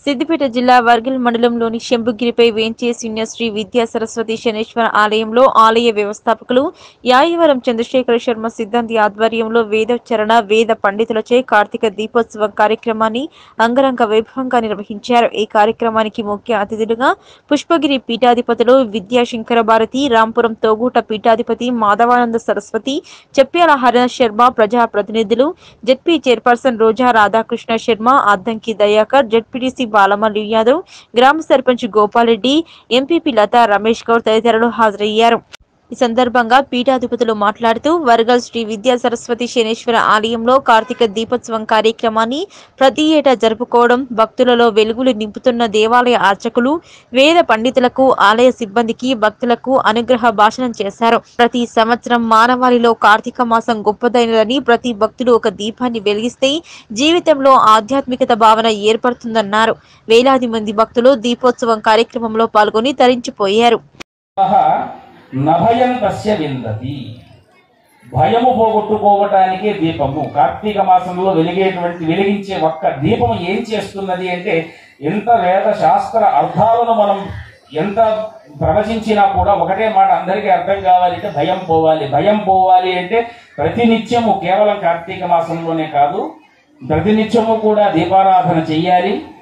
సిద్దిపేట జిల్లా వర్గల్ మండలంలోని శంభుగిరిపై వేంచేసిన శ్రీ విద్యా సరస్వతి శనేశ్వర ఆలయంలో ఆలయ వ్యవస్థాపకులు యాయవరం చంద్రశేఖర శర్మ సిద్ధాంతి ఆధ్వర్యంలో వేదోచ్చరణ వేద పండితులచే కార్తీక దీపోత్సవం కార్యక్రమాన్ని అంగరంగ వైభవంగా నిర్వహించారు ఈ కార్యక్రమానికి ముఖ్య అతిథులుగా పుష్పగిరి పీఠాధిపతులు విద్యాశంకర భారతి రాంపురం తోగూట పీఠాధిపతి మాధవానంద సరస్వతి చెప్ప్యాల హరణ శర్మ ప్రజా ప్రతినిధులు ZP chairperson Roja Radhakrishna Sharma Addanki Dayakar ZPTC Balamalli Yadav గ్రామ సర్పంచ్ గోపాలరెడ్డి ఎంపీపీ లతా రమేష్ గౌడ్ తదితరులు హాజరయ్యారు ఈ సందర్భంగా పీఠాధిపతులు మాట్లాడుతూ వరగల్ శ్రీ విద్యా సరస్వతి శనేశ్వర ఆలయంలో కార్తీక దీపోత్సవం కార్యక్రమాన్ని ప్రతి ఏటా జరుపుకోవడం భక్తులలో వెలుగులు నింపుతున్న దేవాలయ అర్చకులు వేద పండితులకు ఆలయ సిబ్బందికి భక్తులకు అనుగ్రహ భాషణం చేశారు ప్రతి సంవత్సరం మానవాళిలో కార్తీక మాసం గొప్పదైనదని ప్రతి భక్తుడు ఒక దీపాన్ని వెలిగిస్తే జీవితంలో ఆధ్యాత్మికత భావన ఏర్పడుతుందన్నారు వేలాది మంది భక్తులు దీపోత్సవం కార్యక్రమంలో పాల్గొని తరించిపోయారు సహ నభయం తస్య విందతి భయము పోగొట్టుకోవటానికే దీపము కార్తీక మాసంలో వెలిగేటువంటి వెలిగించే ఒక్క దీపము ఏం చేస్తున్నది అంటే ఎంత వేద శాస్త్ర అర్థాలను మనం ఎంత ప్రవచించినా కూడా ఒకటే మాట అందరికీ అర్థం కావాలంటే భయం పోవాలి భయం పోవాలి అంటే ప్రతినిత్యము కేవలం కార్తీక మాసంలోనే కాదు ప్రతినిత్యము కూడా దీపారాధన చెయ్యాలి